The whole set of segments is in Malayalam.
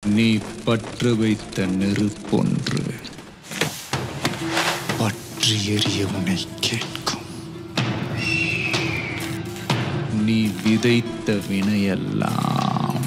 நீ பற்று வைத்த நெருப்பொன்று பற்றி எறிய உன்னை கேட்கும் நீ விதைத்த வினையெல்லாம்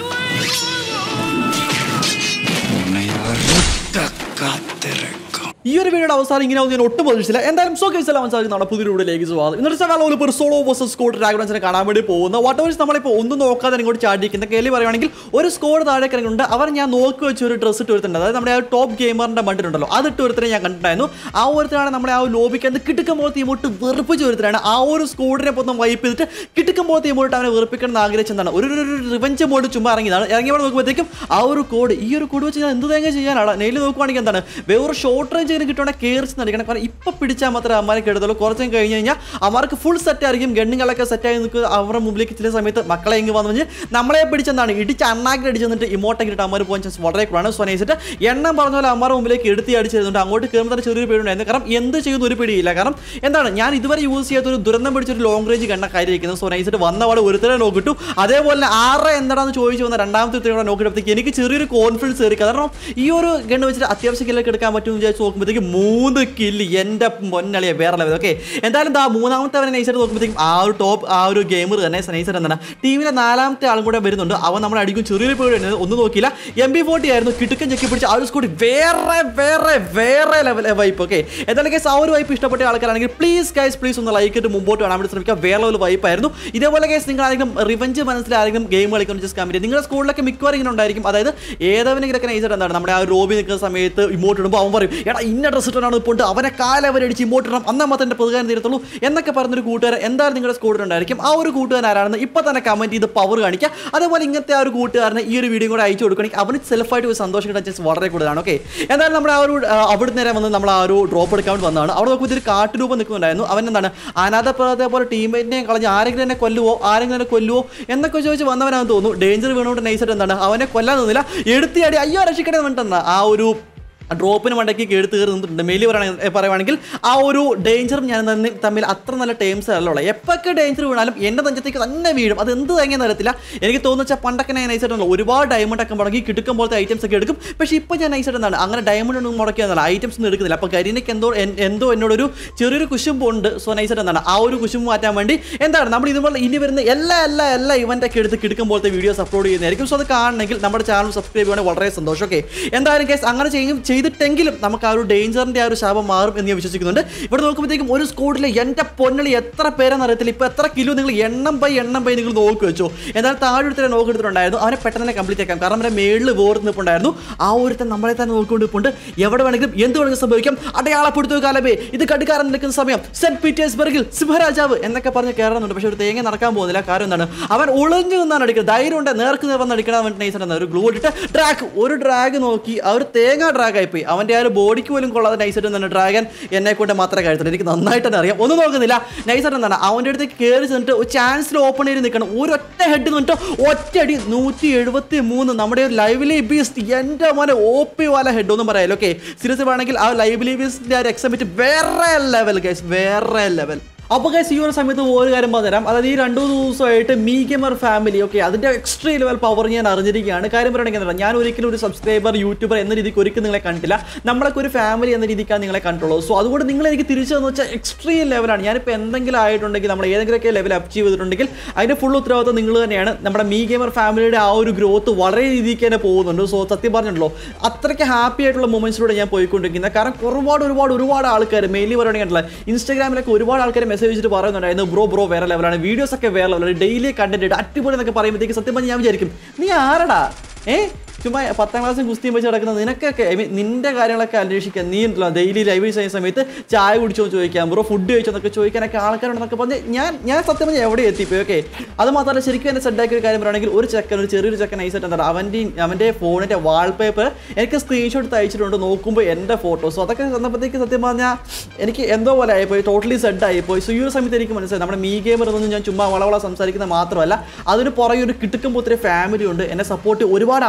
உன்னை அறுத்த காத்திருக்கும் ഈ ഒരു വീഡിയോയുടെ അവസാനം ഇങ്ങനെ ഞാൻ ഒട്ടും പ്രതീക്ഷിച്ചില്ല എന്തായാലും സോ കേസ് എല്ലാം സാധിക്കും നമ്മുടെ പുതിയ വീഡിയോയിലേക്ക് സ്വാഗതം ഇന്നത്തെ ചാനൽ ഒരു സോളോ വേഴ്സസ് സ്കോഡ് ഡ്രാഗൺസിനെ കാണാൻ വേണ്ടി പോകുന്ന വാട്ട് എവേഴ്സ് നമ്മളിപ്പോൾ ഒന്നും നോക്കാതെ ഇങ്ങോട്ട് ചാടിയിരിക്കുന്ന കേളി പറയുവാണെങ്കിൽ ഒരു സ്കോഡ് താഴെ ഇറങ്ങിയിട്ടുണ്ട് അവർ ഞാൻ നോക്കി വെച്ച ഒരു ഡ്രസ്സ് ഇട്ട് വരുത്തുണ്ട് അതായത് നമ്മുടെ ആ ടോപ്പ് ഗെയിമറിന്റെ മണ്ടിലുണ്ടല്ലോ അത് ഇട്ട് ഒരുത്തരെ ഞാൻ കണ്ടിട്ടായിരുന്നു ആ ഒരുത്തരാണ് നമ്മുടെ ആ ഒരു ലോബിക്ക് അത് കിട്ടുമ്പോൾ തീമോട്ട് വെറുപ്പിച്ച് ഒരുത്തരാണ് ആ ഒരു സ്കോഡിനെ മൊത്തം വൈപ്പ് ചെയ്തിട്ട് കിട്ടുമ്പോൾ തീമോട്ട് അവനെ വെറുപ്പിക്കണം എന്ന് ആഗ്രഹിച്ചെന്നാണ് ഒരു ഒരു റിവഞ്ച് മോഡ് ചുമ്മാ ഇറങ്ങിയതാണ് ഇറങ്ങിയപ്പോൾ നോക്കുമ്പോഴത്തേക്കും ആ ഒരു കോഡ് ഈ ഒരു കോഡ് വെച്ച് ഞാൻ എന്ത് തേങ്ങ ചെയ്യാനാണ് നെയിൽ നോക്കുവാണെങ്കിൽ എന്താണ് വേറെ ഷോർട്ട് റേഞ്ച് ഇങ്ങനെ കിട്ടുവാണെങ്കിൽ കയറി നടിക്കണം കാരണം ഇപ്പം പിടിച്ചാൽ മാത്രമേ അമ്മാരെ കിടത്തുള്ളൂ കുറച്ച് കഴിഞ്ഞ് കഴിഞ്ഞ് കഴിഞ്ഞാൽ അവർക്ക് ഫുൾ സെറ്റ് ആയിരിക്കും ഗണ്ണുകളൊക്കെ സെറ്റ് ആയി നിൽക്കുക അവരുടെ മുമ്പിലേക്ക് ചില സമയത്ത് മക്കളെ എങ്കിൽ വന്നു കഴിഞ്ഞ് നമ്മളെ പിടിച്ചെന്താണ് ഇടിച്ച് അണ്ണാക്കി അടിച്ച് നിന്നിട്ട് ഇമോട്ടൊക്കെ ഇട്ട് അമ്മ പോകാൻ ചാൻസ് വളരെ കുറവാണ് സോ നൈസിട്ട് എണ്ണം പറഞ്ഞ പോലെ അമ്മാരുടെ മുമ്പിലേക്ക് എടുത്തി അടിച്ചിരുന്നുണ്ട് അങ്ങോട്ട് കയറുമ്പോൾ തന്നെ ചെറിയൊരു പേടിയുണ്ടായിരുന്നു കാരണം എന്ത് ചെയ്യുന്ന ഒരു പേടിയില്ല കാരണം എന്താണ് ഞാൻ ഇതുവരെ യൂസ് ചെയ്യാത്ത ഒരു ദുരന്തം പിടിച്ചൊരു ലോങ് റേഞ്ച് കണ്ണ കാര്യമായിരിക്കുന്നത് സോ നൈസിട്ട് വന്നപാട് ഒരുത്തരെ നോക്കിട്ടു അതേപോലെ തന്നെ ആറ് എന്താണെന്ന് ചോദിച്ചു വന്ന രണ്ടാമത്തെ ഉത്തരവ് നോക്കിയപ്പോഴത്തേക്ക് എനിക്ക് ചെറിയൊരു കോൺഫിഡൻസ് കയറി കാരണം ഈ ഒരു ഗണ്ണ് വെച്ചിട്ട് അത്യാവശ്യം കില്ലൊക്കെ എടുക്കാൻ പറ്റുമെന്ന് വിചാരിച്ച് നോക്കുമ്പോഴത്തേക്ക് മൂന്ന് കില്ല് എൻ്റെ പൊന്നളിയെ വേറെ ലെവൽ ഓക്കെ എന്തായാലും ദാ മൂന്നാമത്തെ അവനെ നൈസായിട്ട് നോക്കുമ്പോഴത്തേക്കും ആ ഒരു ടോപ്പ് ആ ഒരു ഗെയിമർ തന്നെ നൈസർ എന്താണ് ടീമിലെ നാലാമത്തെ ആളും കൂടെ വരുന്നുണ്ട് അവൻ നമ്മളെ അടിക്കും ചെറിയൊരു പേടി ഉണ്ടായിരുന്നു. ഒന്നും നോക്കിയില്ല എം ബി ഫോർട്ടി ആയിരുന്നു കിട്ടുക്കൻ ചെക്കി പിടിച്ച് ആ ഒരു സ്കൂട്ടി വേറെ വേറെ വേറെ ലെവൽ വൈപ്പ് ഓക്കെ എന്തായാലും കേസ് ആ ഒരു വൈപ്പ് ഇഷ്ടപ്പെട്ട ആൾക്കാരാണെങ്കിൽ പ്ലീസ് ഗൈസ് പ്ലീസ് ഒന്ന് ലൈക്ക് ഇട്ട് മുമ്പോട്ട് കാണാൻ വേണ്ടി ശ്രമിക്കുക വേറെ ലെവൽ വൈപ്പ് ആയിരുന്നു ഇതേപോലെ കേസ് നിങ്ങൾ ആരെങ്കിലും റിവഞ്ച് മനസ്സിൽ ആരെങ്കിലും ഗെയിം കളിക്കുന്ന ജസ്റ്റ് കമ്മിറ്റി നിങ്ങളുടെ സ്കൂളിലൊക്കെ മിക്കവാറും ഇങ്ങനെ ഉണ്ടായിരിക്കും അതായത് ഏതെങ്കിലും നൈസായിട്ട് എന്താണ് നമ്മുടെ ആ റോബി നിൽക്കുന്ന സമയത്ത് ഇമോട്ട് ഇടുമ്പോൾ അവൻ പറയും എടാ ഇന്ന ഡ്രസ് ഇട്ടാണ് ഇപ്പോൾ അവനെ കാലവരടിച്ച് ഇമോട്ട് ഇടണം അന്നാ മാത്രം എൻ്റെ പ്രതികാരം തീരത്തുള്ളൂ എന്നൊക്കെ പറഞ്ഞൊരു കൂട്ടുകാരൻ എന്തായാലും നിങ്ങളുടെ സ്കൂളിലുണ്ടായിരിക്കും ആ ഒരു കൂട്ടുകാരൻ ആരാണെന്ന് ഇപ്പം തന്നെ കമൻറ്റ് ചെയ്ത് പവർ കാണിക്കുക അതേപോലെ ഇങ്ങനത്തെ ആ ഒരു കൂട്ടുകാരനെ ഈ ഒരു വീഡിയോ കൂടെ അയച്ചു കൊടുക്കുകയാണെങ്കിൽ അവന് സെൽഫായിട്ട് ഒരു സന്തോഷം കിട്ടാൻ ചാൻസ് വളരെ കൂടുതലാണ് ഓക്കെ എന്തായാലും നമ്മുടെ ആ ഒരു ആ, അവിടുന്ന് നേരെ വന്ന് നമ്മൾ ആ ഒരു ഡ്രോപ്പ് എടുക്കാൻ വേണ്ടി വന്നതാണ് അവിടെ നോക്കുമ്പോൾ ഒരു കാട്ടുരൂപം നിൽക്കുന്നുണ്ടായിരുന്നു അവൻ എന്താണ് അനാഥപ്രദത്തെ പോലെ ടീമേറ്റിനെ കളഞ്ഞ് ആരെങ്കിലും എന്നെ കൊല്ലുവോ ആരെങ്കിലും എന്നെ കൊല്ലുവോ എന്നൊക്കെ ചോദിച്ച് വന്നവനാണെന്ന് തോന്നുന്നു ഡേഞ്ചർ വീണുകൊണ്ട് നൈസായിട്ട് എന്താണ് അവനെ കൊല്ലാൻ നിന്നില്ല എടുത്തിയാടി അയ്യോ രക്ഷിക്കണേ എന്ന് പറഞ്ഞിട്ട് ആ ഒരു ഡ്രോപ്പിന് മണ്ടയ്ക്ക് കേടുത്ത് കയറി നിന്നിട്ടുണ്ട് മെയിലി പറയുകയാണെങ്കിൽ പറയുവാണെങ്കിൽ ആ ഒരു ഡേഞ്ചറും ഞാൻ തന്നെ തമ്മിൽ അത്ര നല്ല ടേംസ് അല്ലുള്ള എപ്പോഴൊക്കെ ഡേഞ്ചർ വീണാലും എൻ്റെ നെഞ്ചത്തേക്ക് തന്നെ വീഴും അത് എന്ത് തേങ്ങയെന്ന് അറിയത്തില്ല എനിക്ക് തോന്നുന്ന വെച്ചാൽ പണ്ടൊക്കെ ഞാൻ നൈസായിട്ടുണ്ടല്ലോ ഒരുപാട് ഡയമണ്ട് ഒക്കെ മുടക്കി കിട്ടുക്കും പോലത്തെ ഐറ്റംസ് ഒക്കെ എടുക്കും പക്ഷേ ഇപ്പോൾ ഞാൻ നൈസായിട്ട് എന്താണ് അങ്ങനെ ഡയമണ്ട് ഒന്നും മുടക്കിയെന്നല്ല ഐറ്റംസ് ഒന്നും എടുക്കുന്നില്ല അപ്പോൾ കരിനയ്ക്ക് എന്തോ എൻ- എന്തോ എന്നോടൊരു ചെറിയൊരു കുശുമ്പുണ്ട് സോ നൈസായിട്ട് എന്താണ് ആ ഒരു കുശുമ്പ് മാറ്റാൻ വേണ്ടി എന്താണ് നമ്മൾ ഇതുപോലെ ഇനി വരുന്ന എല്ലാ എല്ലാ എല്ലാ ഇവൻ്റ് ഒക്കെ എടുത്ത് കിടക്കും പോലത്തെ വീഡിയോസ് അപ്ലോഡ് ചെയ്യുന്നതായിരിക്കും സോ അത് കാണണമെങ്കിൽ നമ്മുടെ ചാനൽ സബ്സ്ക്രൈബ് ചെയ്യുകയാണെങ്കിൽ വളരെ സന്തോഷം ഓക്കെ എന്തായാലും കേസ് അങ്ങനെ ചെയ്യും ചെയ്തിട്ടെങ്കിലും നമുക്ക് ആ ഒരു ഡേഞ്ചറിൻ്റെ ആ ഒരു ശാപം മാറും എന്ന് ഞാൻ വിശ്വസിക്കുന്നുണ്ട് ഇവിടെ നോക്കുമ്പോഴത്തേക്കും ഒരു സ്കോഡിൽ എൻ്റെ പൊന്നളി എത്ര പേരെന്ന് അറിയത്തില്ല ഇപ്പോൾ എത്ര കിലോ നിങ്ങൾ എണ്ണം ബൈ എണ്ണം ബൈ നിങ്ങൾ നോക്കി വെച്ചോ എന്നാൽ താഴെ ഒരുത്തരെ നോക്കിയെടുത്തിട്ടുണ്ടായിരുന്നു അവനെ പെട്ടെന്ന് തന്നെ കംപ്ലീറ്റ് ആക്കാം കാരണം അവരെ മേളിൽ വേർത്ത് നിൽപ്പുണ്ടായിരുന്നു ആ ഒരുത്തൻ നമ്മളെ തന്നെ നോക്കിക്കൊണ്ട് ഇപ്പോൾ എവിടെ വേണമെങ്കിലും എന്ത് വേണമെങ്കിലും സംഭവിക്കാം അടയാളപ്പെടുത്തുക കാലബേ ഇത് കടുക്കാരൻ നിൽക്കുന്ന സമയം സെന്റ് പീറ്റേഴ്സ്ബർഗിൽ സിംഹരാജാവ് എന്നൊക്കെ പറഞ്ഞ് കയറുന്നുണ്ട് പക്ഷേ ഒരു തേങ്ങ നടക്കാൻ പോകുന്നില്ല കാര്യം എന്താണ് അവൻ ഒളിഞ്ഞു നിന്നാണ് അടിക്കുന്നത് ധൈര്യം ഉണ്ട് നേർക്ക് നേർ വന്ന് അടിക്കണം അവൻ നൈസ് ഒരു ഗ്ലൂ ഇട്ടിട്ട് ഡ്രാഗ് ഒരു ഡ്രാഗ് നോക്കി ആ ഒരു തേങ്ങ ഡ്രാഗ് ആയിപ്പോയി അവൻ്റെ ആ ഒരു ബോഡിക്ക് പോലും കൊള്ളാതെ നൈസായിട്ട് തന്നെ ഡ്രാഗൻ എന്നെ കൊണ്ട് മാത്രമേ കഴിയത്തുള്ളൂ എനിക്ക് നന്നായിട്ട് തന്നെ അറിയാം ഒന്നും നോക്കുന്നില്ല നൈസായിട്ട് എന്താണ് അവൻ്റെ അടുത്തേക്ക് കയറി ചെന്നിട്ട് ഒരു ചാൻസിൽ ഓപ്പൺ ചെയ്ത് നിൽക്കണം ഒരൊറ്റ ഹെഡ് നിന്നിട്ട് ഒറ്റ അടി നൂറ്റി എഴുപത്തി മൂന്ന് നമ്മുടെ ഒരു ലൈവ്ലി ബീസ്റ്റ് എൻ്റെ മോനെ ഒ പി വാല ഹെഡ് ഒന്നും പറയാലോ ഓക്കെ സീരിയസ് വേണമെങ്കിൽ ആ ലൈവ്ലി ബീസ്റ്റിൻ്റെ ആ ഒരു എക്സമിറ്റ് വേറെ ലെവൽ ഗൈസ് വേറെ ലെവൽ അപ്പോൾ ഗൈസ് ഈ ഒരു സമയത്ത് ഒരു കാര്യം പറഞ്ഞുതരാം അതായത് ഈ രണ്ടു മൂന്ന് ദിവസമായിട്ട് മീ ഗെമർ ഫാമിലി ഓക്കെ അതിൻ്റെ എക്സ്ട്രീം ലെവൽ പവർ ഞാൻ അറിഞ്ഞിരിക്കുകയാണ് കാര്യം പറയുകയാണെങ്കിൽ എന്താ, ഞാൻ ഒരിക്കലും ഒരു സബ്സ്ക്രൈബർ യൂട്യൂബർ എന്ന രീതിക്ക് ഒരിക്കലും നിങ്ങളെ കണ്ടില്ല നമ്മളൊക്കെ ഒരു ഫാമിലി എന്ന രീതിക്കാണ് നിങ്ങളെ കണ്ടുള്ളൂ സോ അതുകൊണ്ട് നിങ്ങൾ എനിക്ക് തിരിച്ചു എന്ന് വെച്ചാൽ എക്സ്ട്രീം ലെവലാണ് ഞാനിപ്പോൾ എന്തെങ്കിലും ആയിട്ടുണ്ടെങ്കിൽ നമ്മൾ ഏതെങ്കിലുമൊക്കെ ലെവൽ അച്ചീവ് ചെയ്തിട്ടുണ്ടെങ്കിൽ അതിൻ്റെ ഫുൾ ഉത്തരവാദിത്വം നിങ്ങൾ തന്നെയാണ് നമ്മുടെ മീ ഗെമർ ഫാമിലിയുടെ ആ ഒരു ഗ്രോത്ത് വളരെ രീതിക്ക് തന്നെ പോകുന്നുണ്ട് സോ സത്യം പറഞ്ഞിട്ടുള്ളൂ അത്രയ്ക്ക് ഹാപ്പി ആയിട്ടുള്ള മൊമെന്റ്സിലൂടെ ഞാൻ പോയിക്കൊണ്ടിരിക്കുന്നത് കാരണം ഒരുപാട് ഒരുപാട് ഒരുപാട് ആൾക്കാർ മെയിലി പറയുകയാണെങ്കിൽ ഇൻസ്റ്റാഗ്രാമിലൊക്കെ ഒരുപാട് ആൾക്കാർ മെസ്സേജ് വെച്ചിട്ട് പറയുന്നുണ്ടായിരുന്നു ബ്രോ ബ്രോ വേറെ ലെവലാണ് വീഡിയോസ് ഒക്കെ വേറെ ലെവലാണ് ഡെയിലി കണ്ടന്റ് ഇട്ട് അടിപൊളി എന്നൊക്കെ പറയുമ്പോഴത്തേക്ക് സത്യം പറഞ്ഞാൽ ഞാൻ വിചാരിക്കും നീ ആരടാ ഏ ചുമ്മാ പത്താം ക്ലാസ്സിൽ കുസ്തിയും വെച്ച് കിടക്കുന്ന നിനക്കൊക്കെ ഐ മീൻ നിന്റെ കാര്യങ്ങളൊക്കെ അന്വേഷിക്കാൻ നീ ഉണ്ടല്ലോ ഡെയിലി ലൈവ് ചെയ്യുന്ന സമയത്ത് ചായ കുടിച്ചോ എന്ന് ചോദിക്കാം ബ്രോ ഫുഡ് കഴിച്ചോ എന്നൊക്കെ ചോദിക്കാനൊക്കെ ആൾക്കാരുണ്ടെന്നൊക്കെ പറഞ്ഞ് ഞാൻ ഞാൻ സത്യം പറഞ്ഞാൽ എവിടെ എത്തിപ്പോയി ഓക്കെ അത് മാത്രമല്ല ശരിക്കും എന്നെ സെഡാക്കിയ ഒരു കാര്യം പറയുകയാണെങ്കിൽ ഒരു ചെക്കൻ ഒരു ചെറിയൊരു ചെക്കൻ നൈസായിട്ട് എന്താണ് അവൻ്റെ അവൻ്റെ ഫോണിൻ്റെ വാൾപേപ്പർ എനിക്ക് സ്ക്രീൻഷോട്ട് അയച്ചിട്ടുണ്ട് നോക്കുമ്പോൾ എൻ്റെ ഫോട്ടോസ് അതൊക്കെ വന്നപ്പോഴത്തേക്ക് സത്യം പറഞ്ഞാൽ എനിക്ക് എന്തോ പോലെ ആയിപ്പോയി ടോട്ടലി സെഡ് ആയിപ്പോയി സോ ഈ ഒരു സമയത്ത് എനിക്ക് മനസ്സിലായി നമ്മുടെ മീ ഗെയിമർ എന്നൊന്നും ഞാൻ ചുമ്മാ വളവള സംസാരിക്കുന്നത് മാത്രമല്ല അതിന് പുറകെ ഒരു കിട്ടുക്കുമ്പോൾ ഒത്തിരി ഫാമിലി ഉണ്ട് എന്നെ സപ്പോർട്ട് ഒരുപാട് ആൾക്കാരുണ്ട്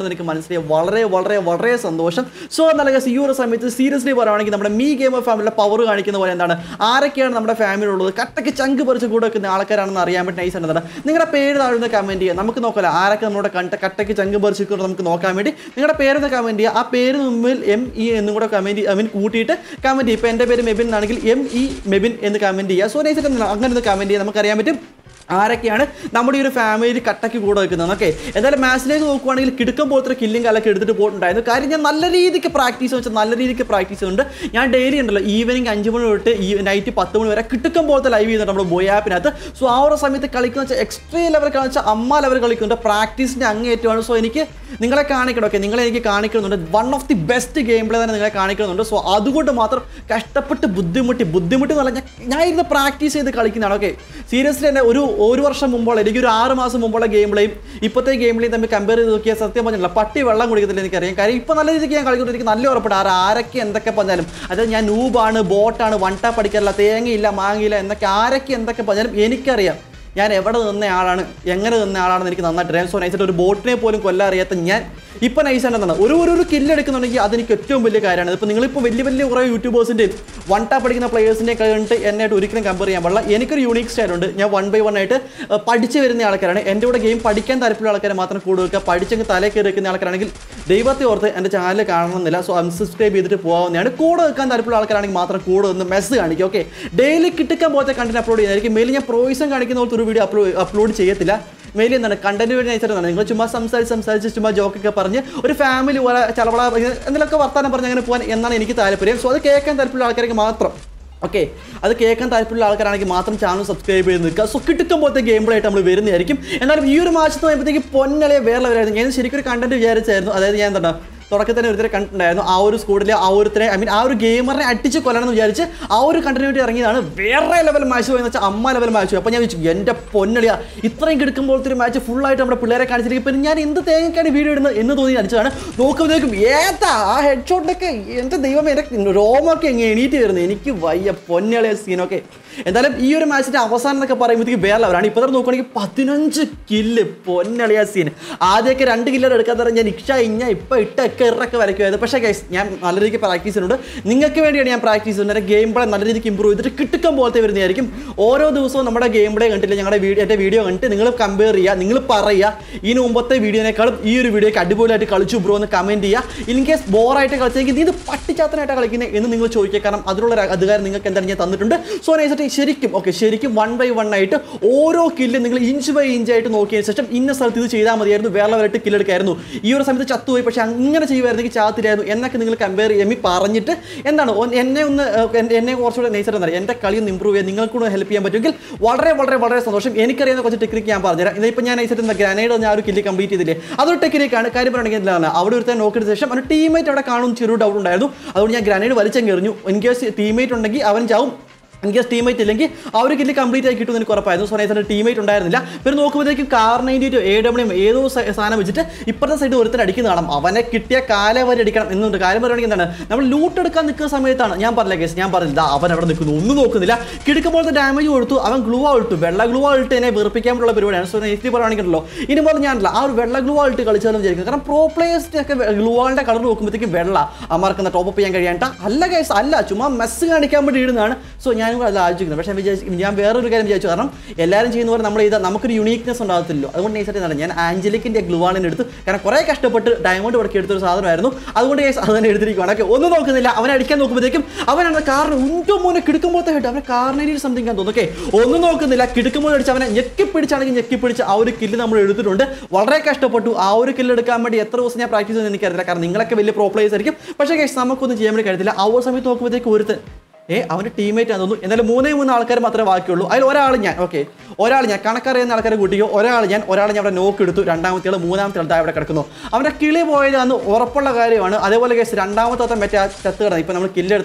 ഉണ്ടെന്ന് എനിക്ക് മനസ്സിലായി വളരെ വളരെ വളരെ സന്തോഷം സോ എന്നാൽ guys, ഈ ഒരു സമയത്ത് സീരിയസ്ലി പറയുകയാണെങ്കിൽ നമ്മുടെ മീ ഗെയിമർ ഫാമിലിയുടെ പവർ കാണിക്കുന്ന പോലെ എന്താണ് ആരൊക്കെയാണ് നമ്മുടെ ഫാമിലി ഉള്ളത് കട്ടയ്ക്ക് ചങ്ക് പറിച്ച് കൂടെ വെക്കുന്ന ആൾക്കാരാണെന്ന് അറിയാൻ പറ്റുന്ന നൈസ് എന്താണ് നിങ്ങളുടെ പേര് താഴ്ന്ന കമൻറ്റ് ചെയ്യുക നമുക്ക് നോക്കാം ആരൊക്കെ നമ്മുടെ കണ്ട കട്ടയ്ക്ക് ചങ്ക് പറിച്ചിട്ട് നമുക്ക് നോക്കാൻ വേണ്ടി നിങ്ങളുടെ പേരൊന്ന് കമൻറ്റ് ചെയ്യുക ആ പേര് മുമ്പിൽ എം ഇ എന്നും കൂടെ കമൻറ്റ് ഐ മീൻ കൂട്ടിയിട്ട് കമൻറ്റ് ചെയ്യും ഇപ്പോൾ എൻ്റെ പേര് മെബിൻ എന്നാണെങ്കിൽ എം ഇ മെബിൻ എന്ന് കമൻറ്റ് ചെയ്യുക സോ നൈസ് അങ്ങനെ ഒന്ന് കമൻറ്റ് ചെയ്യുക നമുക്കറിയാൻ പറ്റും ആരൊക്കെയാണ് നമ്മുടെ ഈ ഒരു ഫാമിലി കട്ടയ്ക്ക് കൂടെ വെക്കുന്നത് ഓക്കെ എന്തായാലും മാച്ചിലേക്ക് നോക്കുവാണെങ്കിൽ കിടക്കം പോലത്തെ കില്ലിംഗ് കാലൊക്കെ എടുത്തിട്ട് പോയിട്ടുണ്ടായിരുന്നു കാര്യം ഞാൻ നല്ല രീതിക്ക് പ്രാക്ടീസ് വെച്ചാൽ നല്ല രീതിക്ക് പ്രാക്ടീസ് ഉണ്ട് ഞാൻ ഡെയിലി ഉണ്ടല്ലോ ഈവനിങ് അഞ്ച് മണി തൊട്ട് ഈ നൈറ്റ് പത്ത് മണി വരെ കിടക്കം പോലത്തെ ലൈവ് ചെയ്യുന്നുണ്ട് നമ്മുടെ ബോയ് ആപ്പിനകത്ത് സോ ആ ഒരു സമയത്ത് കളിക്കുന്ന വെച്ചാൽ എക്സ്ട്രീം ലെവൽ കളിച്ചാൽ അമ്മ ലെവൽ കളിക്കുന്നുണ്ട് പ്രാക്ടീസിൻ്റെ അങ്ങേറ്റമാണ് സോ എനിക്ക് നിങ്ങളെ കാണിക്കണം ഓക്കെ നിങ്ങളെ എനിക്ക് കാണിക്കുന്നുണ്ട് one of the best game play തന്നെ നിങ്ങളെ കാണിക്കുന്നുണ്ട് സോ അതുകൊണ്ട് മാത്രം കഷ്ടപ്പെട്ട് ബുദ്ധിമുട്ടി ബുദ്ധിമുട്ടി എന്ന് പറഞ്ഞാൽ ഞാൻ ഇരുന്ന് പ്രാക്ടീസ് ചെയ്ത് കളിക്കുന്നതാണ് ഓക്കെ സീരിയസ്ലി തന്നെ ഒരു ഒരു വർഷം മുമ്പുള്ള എനിക്ക് ഒരു ആറ് മാസം മുമ്പുള്ള ഗെയിം പ്ലേയും ഇപ്പോഴത്തെ ഗെയിം പ്ലേയും തമ്മിൽ കമ്പയർ ചെയ്ത് നോക്കിയാൽ സത്യം പറഞ്ഞില്ല പട്ടി വെള്ളം കുടിക്കത്തില്ല എനിക്കറിയാം കാര്യം ഇപ്പോൾ നല്ല രീതിക്ക് ഞാൻ കളിക്കുന്നത് എനിക്ക് നല്ല ഉറപ്പുണ്ട് ആര് ആരൊക്കെ എന്തൊക്കെ പറഞ്ഞാലും അതായത് ഞാൻ നൂബാണ് ബോട്ടാണ് വൺ ടാപ്പ് അടിക്കാറില്ല തേങ്ങയില്ല മാങ്ങയില്ല എന്നൊക്കെ ആരൊക്കെ എന്തൊക്കെ പറഞ്ഞാലും എനിക്കറിയാം ഞാൻ എവിടെ നിന്ന ആളാണ് എങ്ങനെ നിന്ന ആളാണെന്ന് എനിക്ക് നന്നായിട്ട് അറിയാം സോ നൈസായിട്ട് ഒരു ബോട്ടിനെ പോലും കൊല്ലാൻ അറിയാത്ത ഞാൻ ഇപ്പം നൈസായിട്ട് എന്താണ് ഒരു ഒരു ഒരു കില്ല് എടുക്കുന്നുണ്ടെങ്കിൽ അതെനിക്ക് ഏറ്റവും വലിയ കാര്യമാണ് ഇപ്പോൾ നിങ്ങളിപ്പോൾ വലിയ വലിയ കുറേ യൂട്യൂബേഴ്സിൻ്റെയും വൺ ടാപ്പ് പഠിക്കുന്ന പ്ലേയേഴ്സിൻ്റെ കണ്ടിട്ട് എന്നെയായിട്ട് ഒരിക്കലും കമ്പയർ ചെയ്യാൻ പാടില്ല എനിക്കൊരു യൂണീക്ക് സ്റ്റൈലുണ്ട് ഞാൻ വൺ ബൈ വൺ ആയിട്ട് ഏഹ്, പഠിച്ച് വരുന്ന ആൾക്കാരാണ് എൻ്റെ കൂടെ ഗെയിം പഠിക്കാൻ താല്പര്യമുള്ള ആൾക്കാരെ മാത്രം കൂടെ വെക്കുക പഠിച്ചെങ്കിൽ തലേ കയറി വെക്കുന്ന ആൾക്കാരാണെങ്കിൽ ദൈവത്തെ ഓർത്ത് എൻ്റെ ചാനൽ കാണണമെന്നില്ല സോ അൺസബ്സ്ക്രൈബ് ചെയ്തിട്ട് പോകാവുന്നതാണ് കൂടെ വെക്കാൻ താല്പര്യമുള്ള ആൾക്കാരാണെങ്കിൽ മാത്രം കൂടെ ഒന്ന് മെസ്സ് കാണിക്കും ഓക്കെ ഡെയിലി കിട്ടുക്കാൻ പോലത്തെ കണ്ടന്റ് അപ്ലോഡ് ചെയ്യുന്നതായിരിക്കും മെയിൽ ഞാൻ പ്രോയിസം കാണിക്കുന്ന പോലത്തെ ഒരു വീഡിയോ അപ്ലോഡ് അപ്ലോഡ് ചെയ്യത്തില്ല മെയിൽ എന്താണ് കണ്ടന്റ് വേണ്ടി നയിച്ചിട്ടാണ് നിങ്ങൾ ചുമ്മാ സംസാരിച്ച് സംസാരിച്ച് ചുമ്മാ ജോക്കൊക്കെ പറഞ്ഞ് ഒരു ഫാമിലി പോലെ ചലവള എന്തെങ്കിലുമൊക്കെ വർത്താനം പറഞ്ഞ് അങ്ങനെ പോകാൻ എന്നാണ് എനിക്ക് താല്പര്യം സോ അത് കേൾക്കാൻ താല്പര്യമുള്ള ആൾക്കാർക്ക് മാത്രം ഓക്കെ അത് കേൾക്കാൻ താല്പര്യമുള്ള ആൾക്കാരാണെങ്കിൽ മാത്രം ചാനൽ സബ്സ്ക്രൈബ് ചെയ്ത് നിൽക്കുക സോ കിട്ടും പോലത്തെ ഗെയിം പ്ലേ ആയിട്ട് നമ്മൾ വരുന്നതായിരിക്കും എന്നാലും ഈ ഒരു മാച്ച് നോക്കുമ്പോഴത്തേക്ക് പൊന്നലെ വേറെ ലെവലായിരുന്നു ഞാൻ ശരിക്കും ഒരു കണ്ടന്റ് വിചാരിച്ചായിരുന്നു അതായത് ഞാൻ എന്താണ് തുടക്കത്തിൽ തന്നെ ഒരുത്തരെ കണ്ടിട്ടുണ്ടായിരുന്നു ആ ഒരു സ്കൂളിലെ ആ ഒരുത്തരെ ഐ മീൻ ആ ഒരു ഗെയിമറിനെ അടിച്ച് കൊല്ലണം എന്ന് വിചാരിച്ച് ആ ഒരു കണ്ടന്റ് വേണ്ടി ഇറങ്ങിയതാണ് വേറെ ലെവൽ മാച്ച് പോയെന്ന് വെച്ചാൽ അമ്മ ലെവൽ മാച്ച് പോയി അപ്പോൾ ഞാൻ വിളിച്ചു എൻ്റെ പൊന്നളിയാ ഇത്രയും കിടക്കുമ്പോഴത്തെ ഒരു മാച്ച് ഫുള്ളായിട്ട് നമ്മുടെ പിള്ളേരെ കാണിച്ചിരിക്കും പിന്നെ ഞാൻ എന്ത് തേങ്ങക്കാണ് വീഡിയോ ഇടുന്നത് എന്ന് തോന്നി അടിച്ചതാണ് നോക്കുമ്പോഴേക്കും ഏതാ ആ ഹെഡ് ഷോട്ടൊക്കെ എൻ്റെ ദൈവം എൻ്റെ രോമൊക്കെ എങ്ങനെ എണീറ്റ് വരുന്നത് എനിക്ക് വയ്യ പൊന്നളിയ സീനൊക്കെ എന്തായാലും ഈ ഒരു മാച്ചിന്റെ അവസാനം എന്നൊക്കെ പറയുമ്പോഴത്തേക്ക് വേറെ ലെവലാണ് ഇപ്പോൾ തന്നെ നോക്കുകയാണെങ്കിൽ പതിനഞ്ച് കില്ല് പൊന്നളിയ സീൻ ആദ്യമൊക്കെ രണ്ട് കില്ലർ എടുക്കാൻ തന്നെ ഞാൻ ഇക്ഷ ഇഞ്ഞ ഇപ്പം ഇട്ടൊക്കെ ഇറക്കെ വരയ്ക്കുമായിരുന്നു പക്ഷേ ഗൈസ് ഞാൻ നല്ല രീതിക്ക് പ്രാക്ടീസ് ചെയ്യുന്നുണ്ട് നിങ്ങൾക്ക് വേണ്ടിയാണ് ഞാൻ പ്രാക്ടീസ് ചെയ്യുന്നത് എൻ്റെ ഗെയിം പ്ലേ നല്ല രീതിക്ക് ഇമ്പ്രൂവ് ചെയ്തിട്ട് കിട്ടുക്കം പോലത്തെ വരുന്നതായിരിക്കും ഓരോ ദിവസവും നമ്മുടെ ഗെയിം പ്ലേ കണ്ടില്ല ഞങ്ങളുടെ വീഡിയോ എൻ്റെ വീഡിയോ കണ്ടിട്ട് നിങ്ങൾ കമ്പയർ ചെയ്യുക നിങ്ങൾ പറയുക ഇതിന് മുമ്പത്തെ വീഡിയോനേക്കാളും ഈ ഒരു വീഡിയോക്ക് അടിപൊളിയായിട്ട് കളിച്ചു ബ്രോ എന്ന് കമൻറ്റ് ചെയ്യുക ഇൻ കേസ് ബോറായിട്ട് കളിച്ചെങ്കിൽ നീ ഇത് പട്ടിച്ചാത്തനായിട്ട് കളിക്കുന്നത് എന്ന് നിങ്ങൾ ചോദിക്കുക കാരണം അതിനുള്ള ഒരു അധികാരം നിങ്ങൾക്ക് എന്താണ് ഞാൻ തന്നിട്ടുണ്ട് സോ നൈസായിട്ട് ശരിക്കും ഓക്കെ ശരിക്കും വൺ ബൈ വൺ ആയിട്ട് ഓരോ കില്ലും നിങ്ങൾ ഇഞ്ച് ബൈ ഇഞ്ച് ആയിട്ട് നോക്കിയതിന് ശേഷം ഇന്ന സ്ഥലത്ത് ഇത് ചെയ്താൽ മതിയായിരുന്നു വേറെ ലെവലായിട്ട് കില്ലെടുക്കായിരുന്നു ഈ ഒരു സമയത്ത് ചത്തുപോയി പക്ഷേ അങ്ങനെ ചെയ്യുമായിരുന്നെങ്കിൽ ചാത്തിലായിരുന്നു എന്നൊക്കെ നിങ്ങൾ കമ്പയർ ചെയ്യുമ്പോൾ പറഞ്ഞിട്ട് എന്താണ് ഒ- എന്നെ ഒന്ന് ഏഹ്, എൻ- എന്നെ കുറച്ചുകൂടെ നൈസായിട്ട് എന്താ എൻ്റെ കളി ഒന്ന് ഇമ്പ്രൂവ് ചെയ്യാൻ നിങ്ങൾക്ക് കൂടെ ഹെൽപ്പ് ചെയ്യാൻ പറ്റുമെങ്കിൽ വളരെ വളരെ വളരെ സന്തോഷം എനിക്കറിയാവുന്ന കുറച്ച് ടെക്നിക്ക് ഞാൻ പറഞ്ഞുതരാം ഇതിപ്പോൾ ഞാൻ നൈസായിട്ട് എന്താ ഗ്രാനൈഡ് ഞാൻ ഒരു കില്ല് കംപ്ലീറ്റ് ചെയ്തില്ലേ അതൊരു ടെക്നിക്കാണ് കാര്യം പറയുകയാണെങ്കിൽ എന്താണ് അവിടെ ഒരുത്തൻ നോക്കിയതിന് ശേഷം ഒരു ടീമേറ്റ് അവിടെ കാണും ചെറിയ ഡൗട്ട് ഉണ്ടായിരുന്നു അതുകൊണ്ട് ഞാൻ ഗ്രാനൈഡ് വലിച്ചങ്ങ് എറിഞ്ഞു ഇൻ കേസ് ടീമേറ്റ് ഉണ്ടെങ്കിൽ അവൻ ചാവും ഇൻ കേസ് ടീമേറ്റ് ഇല്ലെങ്കിൽ ആ ഒരു കില്ല് കംപ്ലീറ്റ് ആയി കിട്ടുമെന്ന് എനിക്ക് ഉറപ്പായിരുന്നു സോനൈസിന്റെ ടീമേറ്റ് ഉണ്ടായിരുന്നില്ല പിന്നെ നോക്കുമ്പോഴത്തേക്കും car ninety two A W ഏതോ സ- സാധനം വെച്ചിട്ട് ഇപ്പുറത്തെ സൈഡ് ഒരുത്തൻ അടിക്കുന്ന കാണാം അവനെ കിട്ടിയ കാല വരെ അടിക്കണം എന്നുണ്ട് കാര്യം പറയുകയാണെങ്കിൽ എന്താണ് നമ്മൾ ലൂട്ട് എടുക്കാൻ നിൽക്കുന്ന സമയത്താണ് ഞാൻ പറഞ്ഞില്ല കേസ് ഞാൻ പറഞ്ഞില്ല ദാ അവൻ അവിടെ നിൽക്കുന്നു ഒന്നും നോക്കുന്നില്ല കിടക്കുമ്പോഴത്തെ ഡാമേജ് കൊടുത്തു അവൻ ഗ്ലൂ ഇട്ടു വെള്ള ഗ്ലൂ ഇട്ട് എന്നെ വെറുപ്പിക്കാൻ പറ്റുള്ള പരിപാടിയാണ് സോ നെക്സ്റ്റ് പറയുകയാണെങ്കിലോ ഇനി പോലെ ഞാനല്ല ആ ഒരു വെള്ള ഗ്ലൂ ഇട്ട് കളിച്ചാലും വിചാരിക്കും കാരണം പ്രോ പ്ലേയേഴ്സിന്റെ ഒക്കെ ഗ്ലൂവാളിന്റെ കളർ നോക്കുമ്പോഴത്തേക്കും വെള്ള അമാർക്കുന്ന ടോപ്പ് ചെയ്യാൻ കഴിയാണ്ട അല്ല കേസ് അല്ല ചുമ്മാ മെസ്സ് കാണിക്കാൻ വേണ്ടി ഇടുന്നതാണ് സോ ഞാനും കൂടെ അത് ആലോചിക്കുന്നത് പക്ഷേ വിചാരിച്ചു ഞാൻ വേറൊരു കാര്യം വിചാരിച്ചു കാരണം എല്ലാവരും ചെയ്യുന്ന പോലെ നമ്മൾ ചെയ്താൽ നമുക്കൊരു യുണീക്നെസ് ഉണ്ടാകത്തില്ലോ അതുകൊണ്ട് നൈസായിട്ട് എന്താണ് ഞാൻ ആഞ്ചലിക്കിൻ്റെ ഗ്ലുവാളിനെ എടുത്തു കാരണം കുറേ കഷ്ടപ്പെട്ട് ഡയമണ്ട് ഉടക്കി എടുത്തൊരു സാധനമായിരുന്നു അതുകൊണ്ട് guys അത് തന്നെ എടുത്തിരിക്കുകയാണ് ഓക്കെ ഒന്നും നോക്കുന്നില്ല അവനെ അടിക്കാൻ നോക്കുമ്പോഴത്തേക്കും അവനാണ് കാരണം ഉണ്ടോ മോനെ കിടക്കുമ്പോഴത്തെ ഹെഡ് അവനെ കാർണേരിയിൽ സംതിങ് ഞാൻ തോന്നുന്നു ഓക്കെ ഒന്നും നോക്കുന്നില്ല കിടക്കുമ്പോൾ അടിച്ച് അവനെ ഞെക്കി പിടിച്ചാണെങ്കിൽ ഞെക്കി പിടിച്ച് ആ ഒരു കില്ല് നമ്മൾ എടുത്തിട്ടുണ്ട് വളരെ കഷ്ടപ്പെട്ടു ആ ഒരു കില്ല് എടുക്കാൻ വേണ്ടി എത്ര ദിവസം ഞാൻ പ്രാക്ടീസ് ചെയ്യുന്നത് എനിക്കറിയില്ല കാരണം നിങ്ങളൊക്കെ വലിയ പ്രോ പ്ലേയേഴ്സ് ആയിരിക്കും പക്ഷേ guys നമുക്കൊന്നും ചെയ്യാൻ വേണ്ടി കഴിയത്തില്ല ആ ഒരു സമയത്ത് നോക്കുമ്പോഴത്തേക്ക് ഒരുത്തൻ ഏ അവൻ്റെ ടീമേറ്റ് ആണെന്ന് തോന്നുന്നു എന്നാലും മൂന്നേ മൂന്ന് ആൾക്കാർ മാത്രമേ ബാക്കിയുള്ളൂ അതിൽ ഒരാൾ ഞാൻ ഓക്കെ ഒരാൾ ഞാൻ കണക്കറിയുന്ന ആൾക്കാരെ കൂട്ടിയോ ഒരാൾ ഞാൻ ഒരാൾ ഞാൻ അവിടെ നോക്ക് എടുത്തു രണ്ടാമത്തെ ആൾ മൂന്നാമത്തെ ആൾ ദാ ഇവിടെ കിടക്കുന്നു അവൻ്റെ കിളി പോയത് അന്ന് ഉറപ്പുള്ള കാര്യമാണ് അതേപോലെ കേസ് രണ്ടാമത്തെ മറ്റേ ആ ചത്ത് കിടന്നു ഇപ്പം നമ്മൾ കില്ലെടുത്തവൻ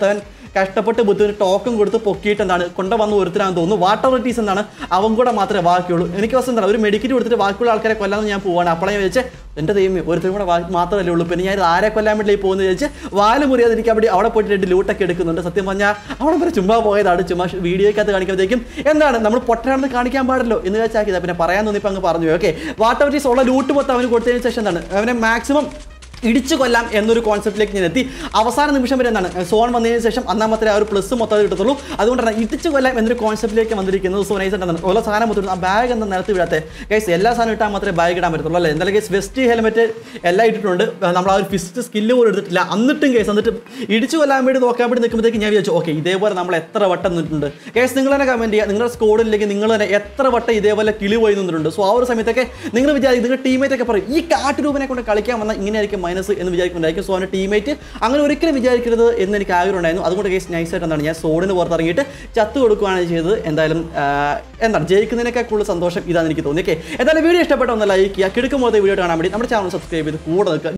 കഷ്ടപ്പെട്ട് ബുദ്ധിന് ടോക്കൺ കൊടുത്ത് പൊക്കിയിട്ട് എന്താണ് കൊണ്ടുവന്ന് ഒരുത്തരാന്ന് തോന്നുന്നു വാട്ടർ അതോറിറ്റീസ് എന്നാണ് അവൻ കൂടെ മാത്രമേ ബാക്കിയുള്ളൂ എനിക്ക് വസം എന്താണ് ഒരു മെഡിക്കറ്റ് കൊടുത്തിട്ട് ബാക്കിയുള്ള ആൾക്കാരെ കൊല്ലാന്ന് ഞാൻ പോവാണ് അപ്പോഴേ ഞാൻ വെച്ച് എൻ്റെ ദൈവമേ ഒരുത്തരും കൂടെ വാ- മാത്രമല്ലേ ഉള്ളൂ പിന്നെ ഞാൻ ഇത് ആരെ കൊല്ലാൻ വേണ്ടി പോകുന്നത് ചോദിച്ച് വാല് മുറിയാതിരിക്കാൻ വേണ്ടി അവിടെ പോയിട്ട് രണ്ട് ലൂട്ടൊക്കെ എടുക്കുന്നുണ്ട് സത്യം പറഞ്ഞാൽ അവിടെ വരെ ചുമ്മാ പോയതാണ് ചുമ്മാ വീഡിയോയ്ക്കകത്ത് കാണിക്കുമ്പോഴത്തേക്കും എന്താണ് നമ്മൾ പൊട്ടനാണെന്ന് കാണിക്കാൻ പാടല്ലോ എന്ന് വെച്ചാക്കിയതാ പിന്നെ പറയാൻ തോന്നിയപ്പോൾ അങ്ങ് പറഞ്ഞു ഓക്കെ വാട്ടർ അതോറിറ്റീസ് ഉള്ള ലൂട്ട് മൊത്തം അവന് കൊടുത്തതിന് ശേഷം എന്താണ് അവനെ മാക്സിമം ഇടിച്ചു കൊല്ലാം എന്നൊരു കോൺസെപ്റ്റിലേക്ക് ഞാൻ എത്തി അവസാന നിമിഷം വരെ എന്താണ് സോൺ വന്നതിന് ശേഷം അന്നാമത്തെ ആ ഒരു പ്ലസ് മൊത്തം അത് കിട്ടത്തുള്ളൂ അതുകൊണ്ടാണ് ഇടിച്ചു കൊല്ലാം എന്നൊരു കോൺസെപ്റ്റിലേക്ക് വന്നിരിക്കുന്നത് സോ നൈസ് എന്താണ് ഓരോ സാധനം മൊത്തം ആ ബാഗ് എന്താ നിരത്തി വിടാത്തെ ഗൈസ് എല്ലാ സാധനം ഇട്ടാൽ മാത്രമേ ബാഗ് ഇടാൻ പറ്റത്തുള്ളൂ അല്ലേ എന്തായാലും ഗൈസ് വെസ്റ്റ് ഹെൽമെറ്റ് എല്ലാം ഇട്ടിട്ടുണ്ട് നമ്മൾ ആ ഒരു ഫിസ്റ്റ് സ്കില്ല് പോലും എടുത്തിട്ടില്ല എന്നിട്ടും കേസ് എന്നിട്ട് ഇടിച്ചു കൊല്ലാൻ വേണ്ടി നോക്കാൻ വേണ്ടി നിൽക്കുമ്പോഴത്തേക്ക് ഞാൻ വിചാരിച്ചു ഓക്കെ ഇതേപോലെ നമ്മൾ എത്ര വട്ടം നിന്നിട്ടുണ്ട് കേസ് നിങ്ങൾ തന്നെ കമൻറ്റ് ചെയ്യുക നിങ്ങളുടെ സ്കോഡിലേക്ക് നിങ്ങൾ തന്നെ എത്ര വട്ടം ഇതേപോലെ കിളി പോയി നിന്നിട്ടുണ്ട് സോ ആ ഒരു സമയത്തൊക്കെ നിങ്ങൾ വിചാരിക്കും നിങ്ങളുടെ ടീമേറ്റ് ഒക്കെ പറയും ഈ കാട്ടുരൂപനെ കൊണ്ട് കളിക്കാൻ വന്നാൽ ഇങ്ങനെയായിരിക്കും മൈനസ് എന്ന് വിചാരിക്കുന്നുണ്ടായിരിക്കും സോ അവൻ്റെ ടീമേറ്റ് അങ്ങനെ ഒരിക്കലും വിചാരിക്കരുത് എന്ന് എനിക്ക് ആഗ്രഹം ഉണ്ടായിരുന്നു അതുകൊണ്ട് കേസ് നൈസായിട്ട് എന്താണ് ഞാൻ സോഡിന് പുറത്തിറങ്ങിയിട്ട് ചത്തു കൊടുക്കുകയാണ് ചെയ്തത് എന്തായാലും ആ, എന്താണ് ജയിക്കുന്നതിനേക്കാൾ കൂടുതൽ സന്തോഷം ഇതാണ് എനിക്ക് തോന്നി ഓക്കെ എന്തായാലും വീഡിയോ ഇഷ്ടപ്പെട്ട ഒന്ന് ലൈക്ക് ചെയ്യുക കിടക്കുമ്പോൾ വീഡിയോ കാണാൻ വേണ്ടി നമ്മുടെ ചാനൽ സബ്സ്ക്രൈബ് ചെയ്ത് കൂടെ നിൽക്കുക